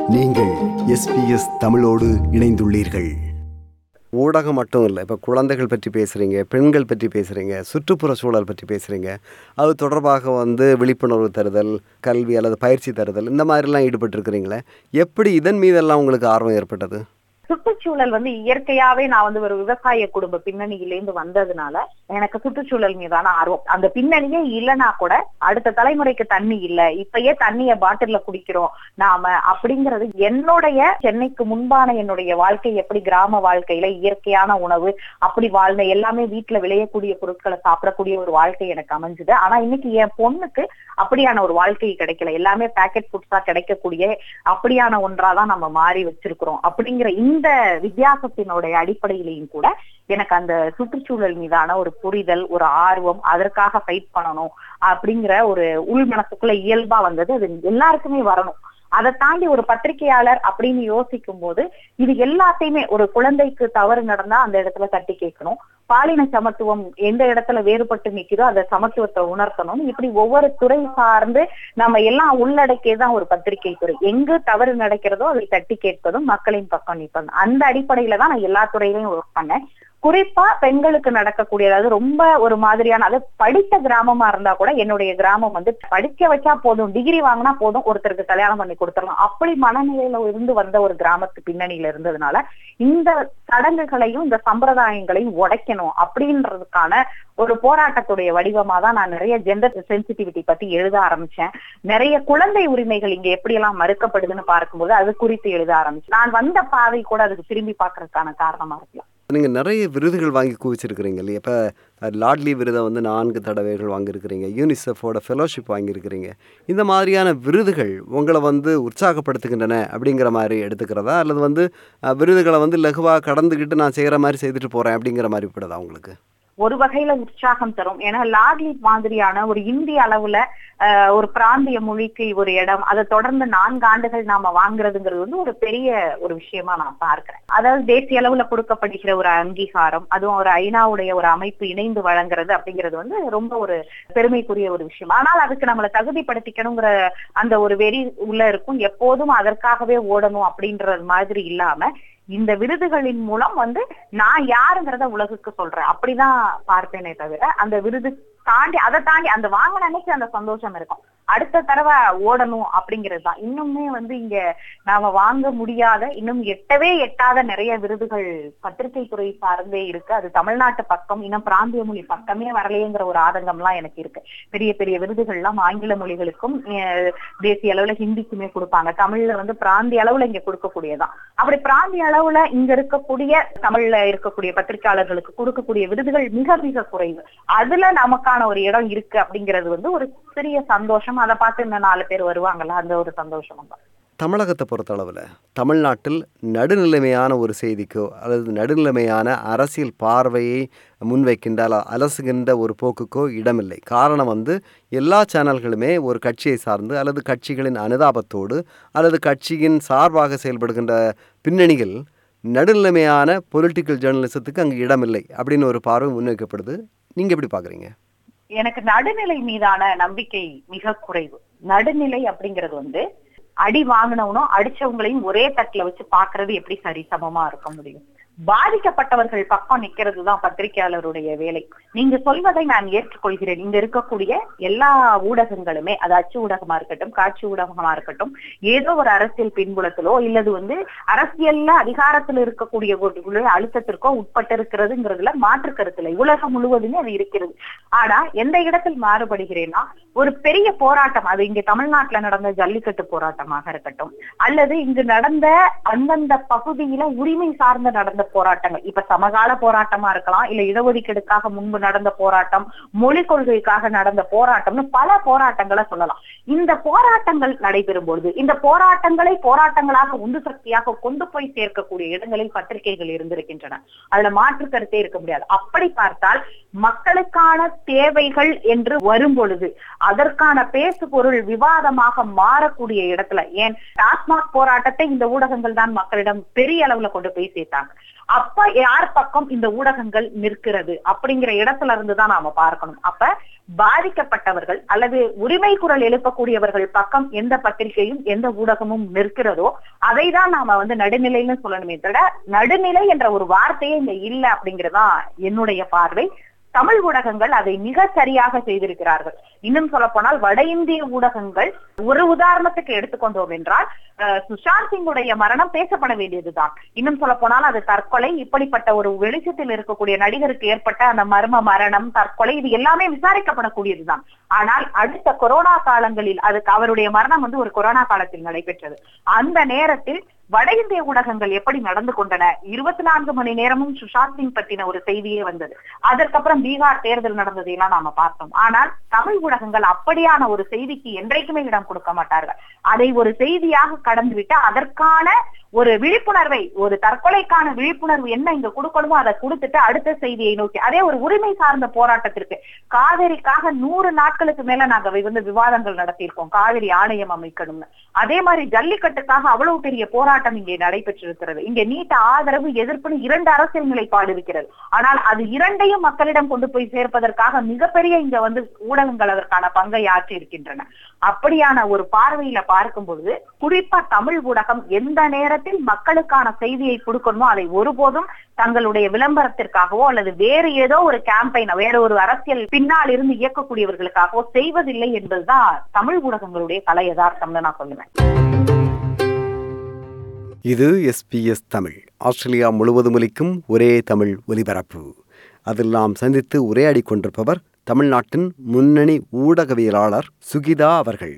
நீங்கள் எஸ்பிஎஸ் தமிழோடு இணைந்துள்ளீர்கள் ஊடகம் மட்டும் இல்லை இப்போ குழந்தைகள் பற்றி பேசுகிறீங்க பெண்கள் பற்றி பேசுகிறீங்க சுற்றுப்புற சூழல் பற்றி பேசுகிறீங்க அது தொடர்பாக வந்து விழிப்புணர்வு தருதல் கல்வி அல்லது பயிற்சி தருதல் இந்த மாதிரிலாம் ஈடுபட்டிருக்கிறீங்களே எப்படி இதன் மீதெல்லாம் உங்களுக்கு ஆர்வம் ஏற்பட்டது சுற்றுச்சூழல் வந்து இயற்கையாவே நான் வந்து ஒரு விவசாய குடும்ப பின்னணியிலேருந்து வந்ததுனால எனக்கு சுற்றுச்சூழல் மீதான ஆர்வம் அந்த பின்னணியே இல்லைன்னா கூட அடுத்த தலைமுறைக்கு தண்ணி இல்ல இப்பயே தண்ணிய பாட்டில்ல குடிக்கிறோம் நாம அப்படிங்கிறது என்னுடைய சென்னைக்கு முன்பான என்னுடைய வாழ்க்கை எப்படி கிராம வாழ்க்கையில இயற்கையான உணவு அப்படி வாழ்ந்த எல்லாமே வீட்டுல விளையக்கூடிய பொருட்களை சாப்பிடக்கூடிய ஒரு வாழ்க்கை எனக்கு அமைஞ்சுது ஆனா இன்னைக்கு என் பொண்ணுக்கு அப்படியான ஒரு வாழ்க்கை கிடைக்கல எல்லாமே பேக்கெட் ஃபுட்ஸா கிடைக்கக்கூடிய அப்படியான ஒன்றாதான் நம்ம மாறி வச்சிருக்கிறோம் அப்படிங்கிற இந்த வித்தியாசத்தினுடைய அடிப்படையிலையும் கூட எனக்கு அந்த சுற்றுச்சூழல் மீதான ஒரு புரிதல் ஒரு ஆர்வம் அதற்காக ஃபைட் பண்ணணும் அப்படிங்கிற ஒரு உள் மனசுக்குள்ள இயல்பா வந்தது அது எல்லாருக்குமே வரணும் அதை தாண்டி ஒரு பத்திரிகையாளர் அப்படின்னு யோசிக்கும் போது இது எல்லாத்தையுமே ஒரு குழந்தைக்கு தவறு நடந்தா அந்த இடத்துல தட்டி கேட்கணும் பாலின சமத்துவம் எந்த இடத்துல வேறுபட்டு நிக்குதோ அந்த சமத்துவத்தை உணர்த்தணும் இப்படி ஒவ்வொரு துறை சார்ந்து நம்ம எல்லாம் உள்ளடக்கியதான் ஒரு பத்திரிகை துறை எங்கு தவறு நடக்கிறதோ அதை தட்டி கேட்பதும் மக்களின் பக்கம் நிற்பதும் அந்த அடிப்படையில தான் நான் எல்லா துறையிலையும் ஒர்க் பண்ணேன் குறிப்பா பெண்களுக்கு நடக்கக்கூடிய அதாவது ரொம்ப ஒரு மாதிரியான அது படித்த கிராமமா இருந்தா கூட என்னுடைய கிராமம் வந்து படிக்க வச்சா போதும் டிகிரி வாங்கினா போதும் ஒருத்தருக்கு கல்யாணம் பண்ணி கொடுத்துடலாம் அப்படி மனநிலையில இருந்து வந்த ஒரு கிராமத்து பின்னணியில இருந்ததுனால இந்த சடங்குகளையும் இந்த சம்பிரதாயங்களையும் உடைக்கணும் அப்படின்றதுக்கான ஒரு போராட்டத்துடைய வடிவமா தான் நான் நிறைய ஜெண்டர் சென்சிட்டிவிட்டி பத்தி எழுத ஆரம்பிச்சேன் நிறைய குழந்தை உரிமைகள் இங்க எப்படி எல்லாம் மறுக்கப்படுதுன்னு பார்க்கும்போது அது குறித்து எழுத ஆரம்பிச்சேன் நான் வந்த பாதை கூட அதுக்கு திரும்பி பார்க்கறதுக்கான காரணமா இருக்கலாம் நீங்கள் நிறைய விருதுகள் வாங்கி குவிச்சிருக்கிறீங்க இல்லையா இப்போ லாட்லி விருதை வந்து நான்கு தடவைகள் வாங்கியிருக்கிறீங்க யூனிசெஃபோட ஃபெலோஷிப் வாங்கியிருக்கிறீங்க இந்த மாதிரியான விருதுகள் உங்களை வந்து உற்சாகப்படுத்துகின்றன அப்படிங்கிற மாதிரி எடுத்துக்கிறதா அல்லது வந்து அஹ், விருதுகளை வந்து லகுவாக கடந்துக்கிட்டு நான் செய்கிற மாதிரி செய்துட்டு போகிறேன் அப்படிங்கிற மாதிரி படுதா உங்களுக்கு ஒரு வகையில உற்சாகம் தரும் ஏன்னா லாட்லி மாதிரியான ஒரு இந்திய அளவுல ஆஹ், ஒரு பிராந்திய மொழிக்கு ஒரு இடம் அதை தொடர்ந்து நான்கு ஆண்டுகள் நாம வாங்குறதுங்கிறது வந்து ஒரு பெரிய ஒரு விஷயமா நான் பார்க்கிறேன் அதாவது தேசிய அளவுல கொடுக்கப்படுகிற ஒரு அங்கீகாரம் அதுவும் ஒரு ஐநாவுடைய ஒரு அமைப்பு இணைந்து வழங்குறது அப்படிங்கிறது வந்து ரொம்ப ஒரு பெருமைக்குரிய ஒரு விஷயம் ஆனால் அதுக்கு நம்மளை தகுதிப்படுத்திக்கணுங்கிற அந்த ஒரு வெறி உள்ள இருக்கும் எப்போதும் அதற்காகவே ஓடணும் அப்படின்றது மாதிரி இல்லாம இந்த விருதுகளின் மூலம் வந்து நான் யாருங்கிறத உலகுக்கு சொல்றேன் அப்படிதான் பார்ப்பேனே தவிர அந்த விருது தாண்டி அதை தாண்டி அந்த வாங்கின அன்னைக்கு அந்த சந்தோஷம் இருக்கும் அடுத்த தடவை ஓடணும் அப்படிங்கிறது தான் இன்னுமே வந்து இங்க நாம வாங்க முடியாத இன்னும் எட்டவே எட்டாத நிறைய விருதுகள் பத்திரிகை துறை சார்ந்தே இருக்கு அது தமிழ்நாட்டு பக்கம் இன்னும் பிராந்திய மொழி பக்கமே வரலையேங்கிற ஒரு ஆதங்கம்லாம் எனக்கு இருக்கு பெரிய பெரிய விருதுகள்லாம் ஆங்கில மொழிகளுக்கும் அஹ், தேசிய அளவுல ஹிந்திக்குமே கொடுப்பாங்க தமிழ்ல வந்து பிராந்திய அளவுல இங்க கொடுக்கக்கூடியதான் அப்படி பிராந்திய அளவுல இங்க இருக்கக்கூடிய தமிழ்ல இருக்கக்கூடிய பத்திரிகையாளர்களுக்கு கொடுக்கக்கூடிய விருதுகள் மிக மிக குறைவு அதுல நமக்கான ஒரு இடம் இருக்கு அப்படிங்கிறது வந்து ஒரு சிறிய சந்தோஷம் அதை பார்த்து இன்னும் நாலு பேர் வருவாங்கல்ல அந்த ஒரு சந்தோஷம் தான் தமிழகத்தை பொறுத்தளவில் தமிழ்நாட்டில் நடுநிலைமையான ஒரு செய்திக்கோ அல்லது நடுநிலைமையான அரசியல் பார்வையை முன்வைக்கின்ற அல்ல அலசுகின்ற ஒரு போக்குக்கோ இடமில்லை காரணம் வந்து எல்லா சேனல்களுமே ஒரு கட்சியை சார்ந்து அல்லது கட்சிகளின் அனுதாபத்தோடு அல்லது கட்சியின் சார்பாக செயல்படுகின்ற பின்னணிகள் நடுநிலைமையான பொலிட்டிக்கல் ஜேர்னலிசத்துக்கு அங்கே இடமில்லை அப்படின்னு ஒரு பார்வை முன்வைக்கப்படுது நீங்கள் எப்படி பார்க்குறீங்க எனக்கு நடுநிலை மீதான நம்பிக்கை மிக குறைவு நடுநிலை அப்படிங்கிறது வந்து அடி வாங்கினவனும் அடிச்சவங்களையும் ஒரே தட்டுல வச்சு பாக்குறது எப்படி சரி சமமா இருக்க முடியும் பாதிக்கப்பட்டவர்கள் பக்கம் நிக்கிறது தான் பத்திரிகையாளருடைய வேலை நீங்க சொல்வதை நான் ஏற்றுக்கொள்கிறேன் இங்க இருக்கக்கூடிய எல்லா ஊடகங்களுமே அது அச்சு ஊடகமா இருக்கட்டும் காட்சி ஊடகமா இருக்கட்டும் ஏதோ ஒரு அரசியல் பின்புலத்திலோ இல்லது வந்து அரசியல்ல அதிகாரத்தில் இருக்கக்கூடிய ஒரு அழுத்தத்திற்கோ உட்பட்டு இருக்கிறதுங்கிறதுல மாற்று கருத்துல உலகம் முழுவதுமே அது இருக்கிறது ஆனா எந்த இடத்தில் மாறுபடுகிறேன்னா ஒரு பெரிய போராட்டம் அது இங்க தமிழ்நாட்டுல நடந்த ஜல்லிக்கட்டு போராட்டமாக இருக்கட்டும் அல்லது இங்கு நடந்த அந்தந்த பகுதியில உரிமை சார்ந்த நடந்த போராட்டங்கள் இப்ப சமகால போராட்டமா இருக்கலாம் இல்ல இடஒதுக்கீடுக்காக முன்பு நடந்த போராட்டம் மொழி கொள்கைக்காக நடந்த போராட்டம்னு பல போராட்டங்களை சொல்லலாம் இந்த போராட்டங்கள் நடைபெறும் பொழுது இந்த போராட்டங்களை போராட்டங்களாக உந்து சக்தியாக கொண்டு போய் சேர்க்கக்கூடிய இடங்களில் பத்திரிகைகள் இருந்திருக்கின்றன அதுல மாற்று கருத்தே இருக்க முடியாது அப்படி பார்த்தால் மக்களுக்கான தேவைகள் என்று வரும் பொழுது அதற்கான பேசு பொருள் விவாதமாக மாறக்கூடிய இடத்துல ஏன் டாஸ்மாக் போராட்டத்தை இந்த ஊடகங்கள் தான் மக்களிடம் பெரிய அளவுல கொண்டு போய் சேர்த்தாங்க அப்ப யார் பக்கம் இந்த ஊடகங்கள் நிற்கிறது அப்படிங்கிற இடத்துல இருந்து தான் நாம பார்க்கணும் அப்ப பாதிக்கப்பட்டவர்கள் அல்லது உரிமை குரல் எழுப்பக்கூடியவர்கள் பக்கம் எந்த பத்திரிகையும் எந்த ஊடகமும் நிற்கிறதோ அதை தான் நாம வந்து நடுநிலைன்னு சொல்லணுமே தவிர நடுநிலை என்ற ஒரு வார்த்தையே இங்க இல்ல அப்படிங்கறதா என்னுடைய பார்வை தமிழ் ஊடகங்கள் அதை மிக சரியாக செய்திருக்கிறார்கள் இன்னும் சொல்ல போனால் வட இந்திய ஊடகங்கள் ஒரு உதாரணத்துக்கு எடுத்துக்கொண்டோம் என்றால் அஹ், சுஷாந்த் சிங்குடைய மரணம் பேசப்பட வேண்டியதுதான் இன்னும் சொல்ல போனால் அது தற்கொலை இப்படிப்பட்ட ஒரு வெளிச்சத்தில் இருக்கக்கூடிய நடிகருக்கு ஏற்பட்ட அந்த மர்ம மரணம் தற்கொலை இது எல்லாமே விசாரிக்கப்படக்கூடியதுதான் ஆனால் அடுத்த கொரோனா காலங்களில் அதுக்கு அவருடைய மரணம் வந்து ஒரு கொரோனா காலத்தில் நடைபெற்றது அந்த நேரத்தில் வட இந்திய ஊடகங்கள் எப்படி நடந்து கொண்டன இருபத்தி நான்கு மணி நேரமும் சுஷாந்த் சிங் பத்தின ஒரு செய்தியே வந்தது அதற்கப்புறம் பீகார் தேர்தல் நடந்ததையெல்லாம் நாம பார்த்தோம் ஆனால் தமிழ் ஊடகங்கள் அப்படியான ஒரு செய்திக்கு என்றைக்குமே இடம் கொடுக்க மாட்டார்கள் அதை ஒரு செய்தியாக கடந்துவிட்டு அதற்கான ஒரு விழிப்புணர்வை ஒரு தற்கொலைக்கான விழிப்புணர்வு என்ன இங்க கொடுக்கணுமோ அதை கொடுத்துட்டு அடுத்த செய்தியை நோக்கி அதே ஒரு உரிமை சார்ந்த போராட்டத்திற்கு காவிரிக்காக நூறு நாட்களுக்கு மேல நாங்க வந்து விவாதங்கள் நடத்தியிருக்கோம் காவிரி ஆணையம் அமைக்கணும்னு அதே மாதிரி ஜல்லிக்கட்டுக்காக அவ்வளவு பெரிய போராட்டம் இங்கே நடைபெற்றிருக்கிறது இங்க நீட்ட ஆதரவு எதிர்ப்புன்னு இரண்டு அரசியல் நிலைப்பாடு இருக்கிறது ஆனால் அது இரண்டையும் மக்களிடம் கொண்டு போய் சேர்ப்பதற்காக மிகப்பெரிய இங்க வந்து ஊடகங்கள் அதற்கான பங்கை ஆற்றி இருக்கின்றன அப்படியான ஒரு பார்வையில பார்க்கும் பொழுது குறிப்பா தமிழ் ஊடகம் எந்த நேரத்தில் மக்களுக்கான செய்தியை கொடுக்கணுமோ அதை ஒருபோதும் தங்களுடைய விளம்பரத்திற்காகவோ அல்லது வேறு ஏதோ ஒரு கேம்பெயின் வேற ஒரு அரசியல் பின்னால் இருந்து இயக்கக்கூடியவர்களுக்காகவோ செய்வதில்லை என்பதுதான் தமிழ் ஊடகங்களுடைய கலை யதார்த்தம்னு நான் சொல்லுவேன் இது எஸ்பிஎஸ் தமிழ் ஆஸ்திரேலியா முழுவதும் ஒலிக்கும் ஒரே தமிழ் ஒலிபரப்பு அதில் நாம் சந்தித்து உரையாடி கொண்டிருப்பவர் தமிழ்நாட்டின் முன்னணி ஊடகவியலாளர் சுகிதா அவர்கள்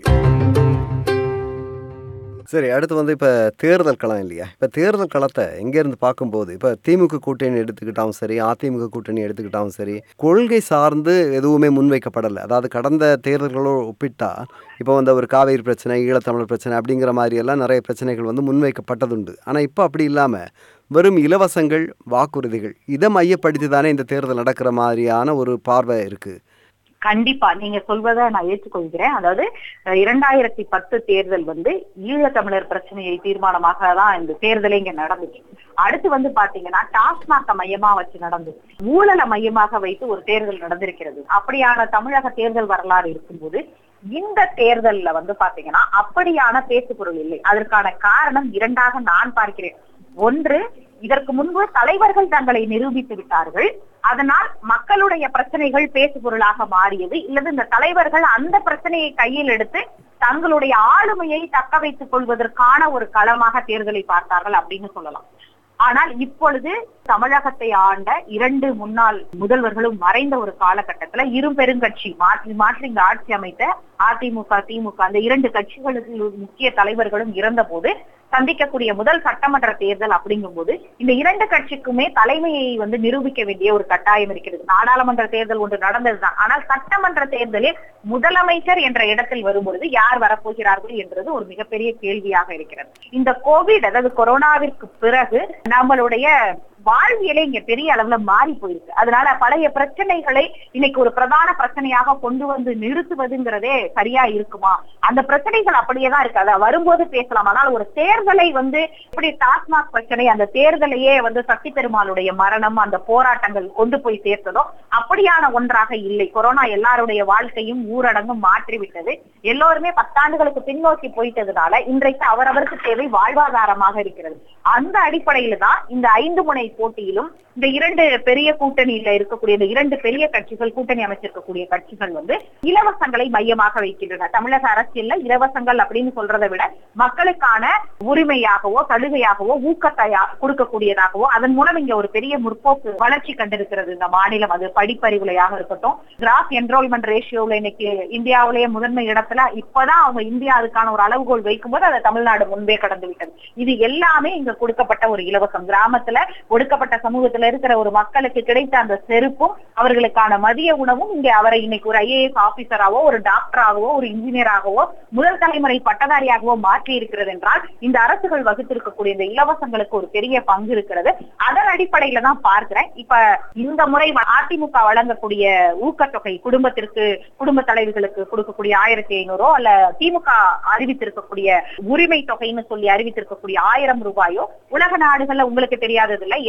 சரி அடுத்து வந்து இப்போ தேர்தல் களம் இல்லையா இப்போ தேர்தல் களத்தை எங்கேருந்து பார்க்கும்போது இப்போ திமுக கூட்டணி எடுத்துக்கிட்டாலும் சரி அதிமுக கூட்டணி எடுத்துக்கிட்டாலும் சரி கொள்கை சார்ந்து எதுவுமே முன்வைக்கப்படலை அதாவது கடந்த தேர்தல்களோடு ஒப்பிட்டா இப்போ வந்து ஒரு காவேரி பிரச்சனை ஈழத்தமிழர் பிரச்சனை அப்படிங்கிற மாதிரி எல்லாம் நிறைய பிரச்சனைகள் வந்து முன்வைக்கப்பட்டதுண்டு ஆனால் இப்போ அப்படி இல்லாமல் வெறும் இலவசங்கள் வாக்குறுதிகள் இதை மையப்படுத்தி தானே இந்த தேர்தல் நடக்கிற மாதிரியான ஒரு பார்வை இருக்குது கண்டிப்பா நீங்க சொல்வதை நான் ஏற்றுக்கொள்கிறேன் அதாவது அஹ், இரண்டாயிரத்தி பத்து தேர்தல் வந்து ஈழத்தமிழர் பிரச்சனையை தீர்மானமாக தான் இந்த தேர்தலே இங்க நடந்துச்சு அடுத்து வந்து பாத்தீங்கன்னா டாஸ்மாக மையமா வச்சு நடந்தது ஊழலை மையமாக வைத்து ஒரு தேர்தல் நடந்திருக்கிறது அப்படியான தமிழக தேர்தல் வரலாறு இருக்கும்போது இந்த தேர்தல்ல வந்து பாத்தீங்கன்னா அப்படியான பேசுபொருள் இல்லை அதற்கான காரணம் இரண்டாக நான் பார்க்கிறேன் ஒன்று இதற்கு முன்பு தலைவர்கள் தங்களை நிரூபித்து விட்டார்கள் அதனால் மக்களுடைய பிரச்சனைகள் பேசு பொருளாக மாறியது இல்லது இந்த தலைவர்கள் அந்த பிரச்சனையை கையில் எடுத்து தங்களுடைய ஆளுமையை தக்க வைத்துக் கொள்வதற்கான ஒரு களமாக தேர்தலை பார்த்தார்கள் அப்படின்னு சொல்லலாம் ஆனால் இப்பொழுது தமிழகத்தை ஆண்ட இரண்டு முன்னாள் முதல்வர்களும் மறைந்த ஒரு காலகட்டத்துல இரு பெருங்கட்சி மாற்றி மாற்றி இங்க ஆட்சி அமைத்த அதிமுக திமுக அந்த இரண்டு கட்சிகளுக்கு முக்கிய தலைவர்களும் இறந்த போது சந்திக்கக்கூடிய முதல் சட்டமன்ற தேர்தல் அப்படிங்கும்போது இந்த இரண்டு கட்சிக்குமே தலைமையை வந்து நிரூபிக்க வேண்டிய ஒரு கட்டாயம் இருக்கிறது நாடாளுமன்ற தேர்தல் ஒன்று நடந்ததுதான் ஆனால் சட்டமன்ற தேர்தலில் முதலமைச்சர் என்ற இடத்தில் வரும்பொழுது யார் வரப்போகிறார்கள் என்றது ஒரு மிகப்பெரிய கேள்வியாக இருக்கிறது இந்த கோவிட் அதாவது கொரோனாவிற்கு பிறகு நம்மளுடைய வாழ்வியலே இங்க பெரிய அளவுல மாறி போயிருக்கு அதனால பழைய பிரச்சனைகளை இன்னைக்கு ஒரு பிரதான பிரச்சனையாக கொண்டு வந்து நிறுத்துவதுங்கிறதே சரியா இருக்குமா அந்த பிரச்சனைகள் அப்படியேதான் இருக்கு அத வரும்போது பேசலாம் ஆனால் ஒரு தேர்தலை வந்து எப்படி டாஸ்மாக் பிரச்சனை அந்த தேர்தலையே வந்து சக்தி பெருமாளுடைய மரணம் அந்த போராட்டங்கள் கொண்டு போய் சேர்த்ததோ அப்படியான ஒன்றாக இல்லை கொரோனா எல்லாருடைய வாழ்க்கையும் ஊரடங்கும் மாற்றிவிட்டது எல்லோருமே பத்தாண்டுகளுக்கு பின்னோக்கி போயிட்டதுனால இன்றைக்கு அவரவருக்கு தேவை வாழ்வாதாரமாக இருக்கிறது அந்த அடிப்படையில தான் இந்த ஐந்து முனை போட்டியிலும் இந்த இரண்டு பெரிய கூட்டணியில இருக்கக்கூடிய இந்த இரண்டு பெரிய கட்சிகள் கூட்டணி அமைச்சிருக்கக்கூடிய கட்சிகள் வந்து இலவசங்களை மையமாக வைக்கின்றன தமிழக அரசியல்ல இலவசங்கள் அப்படின்னு சொல்றதை விட மக்களுக்கான உரிமையாகவோ சலுகையாகவோ ஊக்கத்தையா கொடுக்கக்கூடியதாகவோ அதன் மூலம் இங்க ஒரு பெரிய முற்போக்கு வளர்ச்சி கண்டிருக்கிறது இந்த மாநிலம் அது படிப்பறிவுலையாக இருக்கட்டும் கிராஸ் என்ரோல்மெண்ட் ரேஷியோல இன்னைக்கு இந்தியாவிலேயே முதன்மை இடத்துல இப்பதான் அவங்க இந்தியா அதுக்கான ஒரு அளவுகோல் வைக்கும்போது அதை தமிழ்நாடு முன்பே கடந்து விட்டது இது எல்லாமே இங்க கொடுக்கப்பட்ட ஒரு இலவசம் கிராமத்துல ஒடுக்கப்பட்ட சமூகத்துல இருக்கிற ஒரு மக்களுக்கு கிடைத்த அந்த செருப்பும் அவர்களுக்கான மதிய உணவும் இங்க அவரை இன்னைக்கு ஒரு ஐஏஎஸ் ஆபீசராவோ ஒரு டாக்டராகவோ ஒரு இன்ஜினியராகவோ முதல் தலைமுறை பட்டதாரியாகவோ மாற்றி இருக்கிறது என்றால் இந்த அரசுகள் வகுத்திருக்கக்கூடிய இந்த இலவசங்களுக்கு ஒரு பெரிய பங்கு இருக்கிறது அதன் அடிப்படையில தான் பார்க்கிறேன் இப்ப இந்த முறை அதிமுக வழங்கக்கூடிய ஊக்கத்தொகை குடும்பத்திற்கு குடும்ப தலைவிகளுக்கு கொடுக்கக்கூடிய ஆயிரத்தி ஐநூறோ அல்ல திமுக அறிவித்திருக்கக்கூடிய உரிமை தொகைன்னு சொல்லி அறிவித்திருக்கக்கூடிய ஆயிரம் ரூபாயோ உலக நாடுகள்ல உங்களுக்கு தெரியாதது இல்ல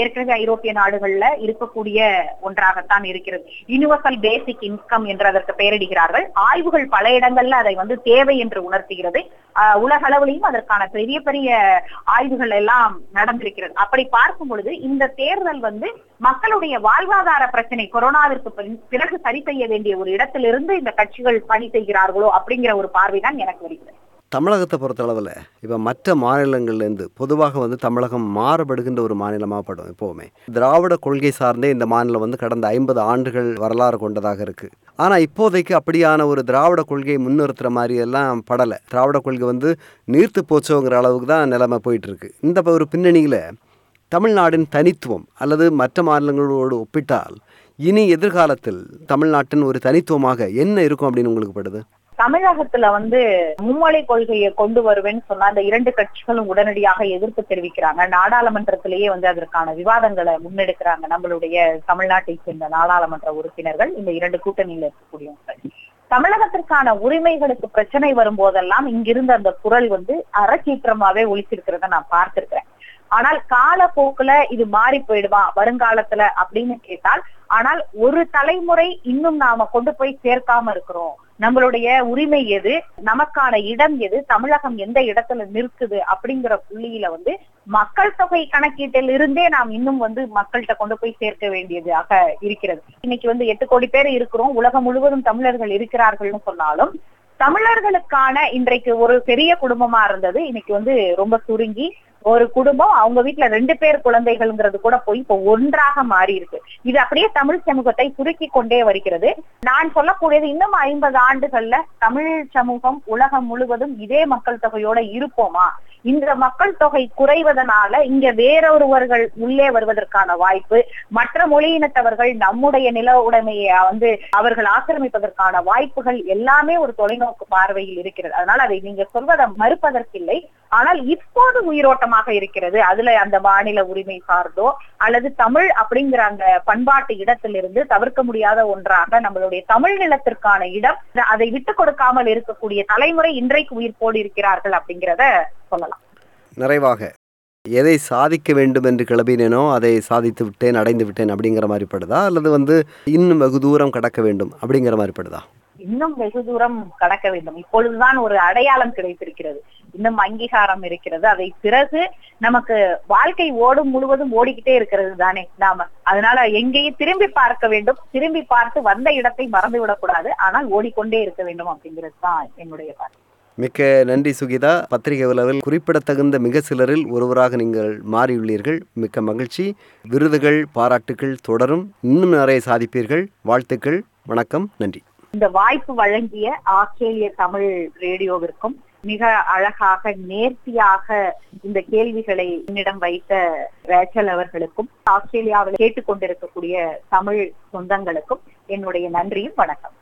ஏற்கனவே ஐரோப்பிய நாடுகள்ல இருக்கக்கூடிய ஒன்றாகத்தான் இருக்கிறது யூனிவர்சல் பேசிக் இன்கம் என்று அதற்கு பெயரிடுகிறார்கள் ஆய்வுகள் பல இடங்கள்ல அதை வந்து தேவை என்று உணர்த்துகிறது ஆஹ் உலக அளவிலையும் அதற்கான பெரிய பெரிய ஆய்வுகள் எல்லாம் நடந்திருக்கிறது அப்படி பார்க்கும் பொழுது இந்த தேர்தல் வந்து மக்களுடைய வாழ்வாதார பிரச்சனை கொரோனாவிற்கு பின்- பிறகு சரி செய்ய வேண்டிய ஒரு இடத்திலிருந்து இந்த கட்சிகள் பணி செய்கிறார்களோ அப்படிங்கிற ஒரு பார்வைதான் எனக்கு வருகிறது தமிழகத்தை பொறுத்தளவில் இப்போ மற்ற மாநிலங்கள்லேருந்து பொதுவாக வந்து தமிழகம் மாறுபடுகின்ற ஒரு மாநிலமாக படும் எப்போவுமே திராவிட கொள்கை சார்ந்தே இந்த மாநிலம் வந்து கடந்த ஐம்பது ஆண்டுகள் வரலாறு கொண்டதாக இருக்குது ஆனால் இப்போதைக்கு அப்படியான ஒரு திராவிட கொள்கையை முன்னிறுத்துற மாதிரி எல்லாம் படலை திராவிட கொள்கை வந்து நீர்த்து போச்சோங்கிற அளவுக்கு தான் நிலைமை போயிட்டுருக்கு இந்த ஒரு பின்னணியில் தமிழ்நாடின் தனித்துவம் அல்லது மற்ற மாநிலங்களோடு ஒப்பிட்டால் இனி எதிர்காலத்தில் தமிழ்நாட்டின் ஒரு தனித்துவமாக என்ன இருக்கும் அப்படின்னு உங்களுக்கு படுது தமிழகத்துல வந்து மும்மொழி கொள்கையை கொண்டு வருவேன்னு சொன்னா அந்த இரண்டு கட்சிகளும் உடனடியாக எதிர்ப்பு தெரிவிக்கிறாங்க நாடாளுமன்றத்திலேயே வந்து அதற்கான விவாதங்களை முன்னெடுக்கிறாங்க நம்மளுடைய தமிழ்நாட்டை சேர்ந்த நாடாளுமன்ற உறுப்பினர்கள் இந்த இரண்டு கூட்டணியில இருக்கக்கூடியவர்கள் தமிழகத்திற்கான உரிமைகளுக்கு பிரச்சனை வரும்போதெல்லாம் இங்கிருந்த அந்த குரல் வந்து அறச்சீற்றமாவே ஒழிச்சிருக்கிறத நான் பார்த்திருக்கிறேன் ஆனால் காலப்போக்குல இது மாறி போயிடுமா வருங்காலத்துல அப்படின்னு கேட்டால் ஆனால் ஒரு தலைமுறை இன்னும் நாம கொண்டு போய் சேர்க்காம இருக்கிறோம் நம்மளுடைய உரிமை எது நமக்கான இடம் எது தமிழகம் எந்த இடத்துல நிற்குது அப்படிங்கிற புள்ளியில வந்து மக்கள் தொகை கணக்கீட்டில் இருந்தே நாம் இன்னும் வந்து மக்கள்கிட்ட கொண்டு போய் சேர்க்க வேண்டியதாக இருக்கிறது இன்னைக்கு வந்து எட்டு கோடி பேர் இருக்கிறோம் உலகம் முழுவதும் தமிழர்கள் இருக்கிறார்கள்னு சொன்னாலும் தமிழர்களுக்கான இன்றைக்கு ஒரு பெரிய குடும்பமா இருந்தது இன்னைக்கு வந்து ரொம்ப சுருங்கி ஒரு குடும்பம் அவங்க வீட்டுல ரெண்டு பேர் குழந்தைகள்ங்கிறது கூட போய் இப்போ ஒன்றாக மாறி இருக்கு இது அப்படியே தமிழ் சமூகத்தை சுருக்கி கொண்டே வருகிறது நான் சொல்லக்கூடியது இன்னும் ஐம்பது ஆண்டுகள்ல தமிழ் சமூகம் உலகம் முழுவதும் இதே மக்கள் தொகையோட இருப்போமா இந்த மக்கள் தொகை குறைவதனால இங்க வேறொருவர்கள் உள்ளே வருவதற்கான வாய்ப்பு மற்ற மொழியினத்தவர்கள் நம்முடைய நில உடைமையை வந்து அவர்கள் ஆக்கிரமிப்பதற்கான வாய்ப்புகள் எல்லாமே ஒரு தொலைநோக்கு பார்வையில் இருக்கிறது அதனால அதை நீங்க சொல்வதை மறுப்பதற்கில்லை ஆனால் இப்போது உயிரோட்டமாக இருக்கிறது அதுல அந்த மாநில உரிமை சார்ந்தோ அல்லது தமிழ் அப்படிங்கிற அந்த பண்பாட்டு இடத்திலிருந்து தவிர்க்க முடியாத ஒன்றாக நம்மளுடைய தமிழ் நிலத்திற்கான இடம் அதை விட்டு கொடுக்காமல் இருக்கக்கூடிய தலைமுறை இன்றைக்கு உயிர்ப்போடு இருக்கிறார்கள் அப்படிங்கிறத சொல்லலாம் நிறைவாக எதை சாதிக்க வேண்டும் என்று கிளம்பினேனோ அதை சாதித்து விட்டேன் அடைந்து விட்டேன் அப்படிங்கிற மாதிரி படுதா அல்லது வந்து இன்னும் வெகு தூரம் கடக்க வேண்டும் அப்படிங்கிற மாதிரி படுதா இன்னும் வெகு தூரம் கடக்க வேண்டும் இப்பொழுதுதான் ஒரு அடையாளம் கிடைத்திருக்கிறது இன்னும் அங்கீகாரம் இருக்கிறது அதை பிறகு நமக்கு வாழ்க்கை ஓடும் முழுவதும் ஓடிக்கிட்டே இருக்கிறது தானே நாம அதனால எங்கேயும் திரும்பி பார்க்க வேண்டும் திரும்பி பார்த்து வந்த இடத்தை மறந்து விடக்கூடாது ஆனால் ஓடிக்கொண்டே இருக்க வேண்டும் அப்படிங்கிறது தான் என்னுடைய பார்வை மிக்க நன்றி சுகிதா பத்திரிகை உலகில் குறிப்பிடத்தகுந்த மிக சிலரில் ஒருவராக நீங்கள் மாறியுள்ளீர்கள் மிக்க மகிழ்ச்சி விருதுகள் பாராட்டுகள் தொடரும் இன்னும் நிறைய சாதிப்பீர்கள் வாழ்த்துக்கள் வணக்கம் நன்றி இந்த வாய்ப்பு வழங்கிய ஆஸ்திரேலிய தமிழ் ரேடியோவிற்கும் மிக அழகாக நேர்த்தியாக இந்த கேள்விகளை என்னிடம் வைத்த ரேச்சல் அவர்களுக்கும் ஆஸ்திரேலியாவில் கேட்டுக்கொண்டிருக்கக்கூடிய தமிழ் சொந்தங்களுக்கும் என்னுடைய நன்றியும் வணக்கம்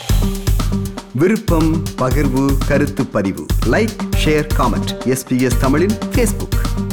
விருப்பம் பகிர்வு கருத்து பதிவு லைக் ஷேர் காமெண்ட் எஸ்பிஎஸ் தமிழின் ஃபேஸ்புக்